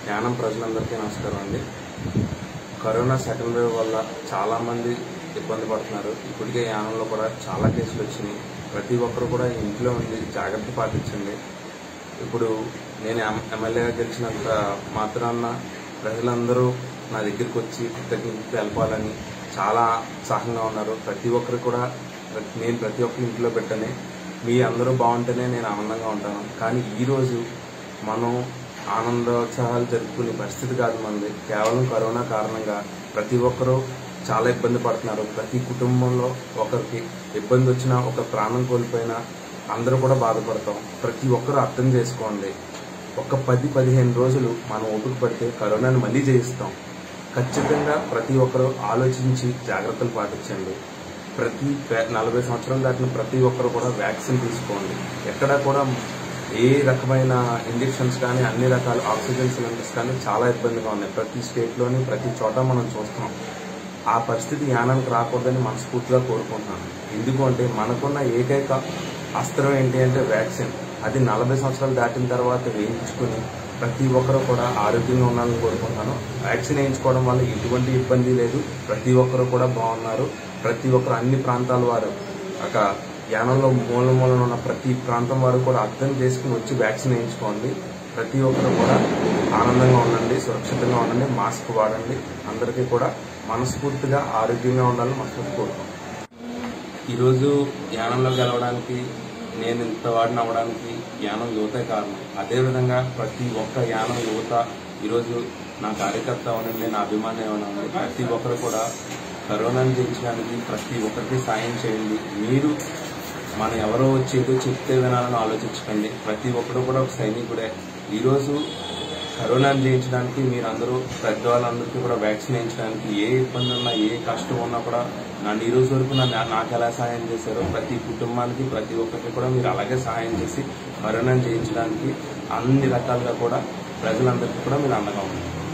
యానం ప్రజలందరికీ నమస్కారం అండి కరోనా సెకండ్ వేవ్ వల్ల చాలా మంది ఇబ్బంది పడుతున్నారు ఇప్పటికే యానంలో కూడా చాలా కేసులు వచ్చినాయి ప్రతి ఒక్కరు కూడా ఇంట్లో ఉండి జాగ్రత్త పాటించండి ఇప్పుడు నేను ఎమ్- ఎమ్మెల్యేగా గెలిచినంత మాత్రాన ప్రజలందరూ నా దగ్గరికి వచ్చి కృతజ్ఞత తెలపాలని చాలా ఉత్సాహంగా ఉన్నారు ప్రతి ఒక్కరు కూడా ప్ర- నేను ప్రతి ఒక్కరి ఇంట్లో పెట్టని మీ అందరూ బాగుంటేనే నేను ఆనందంగా ఉంటాను కానీ ఈరోజు మనం ఆనందోత్సాహాలు జరుపుకునే పరిస్థితి కాదు మనది కేవలం కరోనా కారణంగా ప్రతి ఒక్కరూ చాలా ఇబ్బంది పడుతున్నారు ప్రతి కుటుంబంలో ఒకరికి ఇబ్బంది వచ్చినా ఒక ప్రాణం కోల్పోయినా అందరూ కూడా బాధపడతాం ప్రతి ఒక్కరూ అర్థం చేసుకోండి ఒక పది పదిహేను రోజులు మనం ఓపిక పడితే కరోనాని మళ్ళీ జయిస్తాం ఖచ్చితంగా ప్రతి ఒక్కరూ ఆలోచించి జాగ్రత్తలు పాటించండి ప్రతి వే- నలభై సంవత్సరాలు దాటిన ప్రతి ఒక్కరు కూడా వ్యాక్సిన్ తీసుకోండి ఎక్కడ కూడా ఏ రకమైన ఇంజెక్షన్స్ కానీ అన్ని రకాల ఆక్సిజన్ సిలిండర్స్ కానీ చాలా ఇబ్బందిగా ఉన్నాయి ప్రతి స్టేట్లోని ప్రతి చోట మనం చూస్తున్నాం ఆ పరిస్థితి యానానికి రాకూడదని మనస్ఫూర్తిగా కోరుకుంటున్నాను ఎందుకు అంటే మనకున్న ఏకైక అస్త్రం ఏంటి అంటే వ్యాక్సిన్ అది నలభై సంవత్సరాలు దాటిన తర్వాత వేయించుకుని ప్రతి ఒక్కరూ కూడా ఆరోగ్యంగా ఉండాలని కోరుకుంటున్నాను వ్యాక్సిన్ వేయించుకోవడం వల్ల ఎటువంటి ఇబ్బంది లేదు ప్రతి ఒక్కరూ కూడా బాగున్నారు ప్రతి ఒక్కరు అన్ని ప్రాంతాల వారు ఒక యానంలో మూల మూలన ఉన్న ప్రతి ప్రాంతం వారు కూడా అర్థం చేసుకుని వచ్చి వ్యాక్సిన్ వేయించుకోండి ప్రతి ఒక్కరు కూడా ఆనందంగా ఉండండి సురక్షితంగా ఉండండి మాస్క్ వాడండి అందరికీ కూడా మనస్ఫూర్తిగా ఆరోగ్యంగా ఉండాలని మనస్ఫూర్తి కోరుకుంటున్నాను ఈరోజు యానంలో గెలవడానికి నేను ఇంత వాడిని అవ్వడానికి యానం యువతే కారణం అదేవిధంగా ప్రతి ఒక్క యానం యువత ఈరోజు నా కార్యకర్త అవనండి నా అభిమాని అవనండి ప్రతి ఒక్కరు కూడా కరోనాను జయించడానికి ప్రతి ఒక్కరికి సాయం చేయండి మీరు మనం ఎవరో వచ్చి ఏదో చెప్తే వినాలని ఆలోచించకండి ప్రతి ఒక్కరు కూడా ఒక సైనికుడే ఈరోజు కరోనాను జయించడానికి మీరందరూ పెద్దవాళ్ళందరికీ కూడా వ్యాక్సిన్ వేయించడానికి ఏ ఇబ్బంది ఉన్నా ఏ కష్టం ఉన్నా కూడా నన్ను ఈ రోజు వరకు నన్ను నాకు ఎలా సహాయం చేశారో ప్రతి కుటుంబానికి ప్రతి ఒక్కరికి కూడా మీరు అలాగే సహాయం చేసి కరోనాను జయించడానికి అన్ని రకాలుగా కూడా ప్రజలందరికీ కూడా మీరు అండగా ఉన్నారు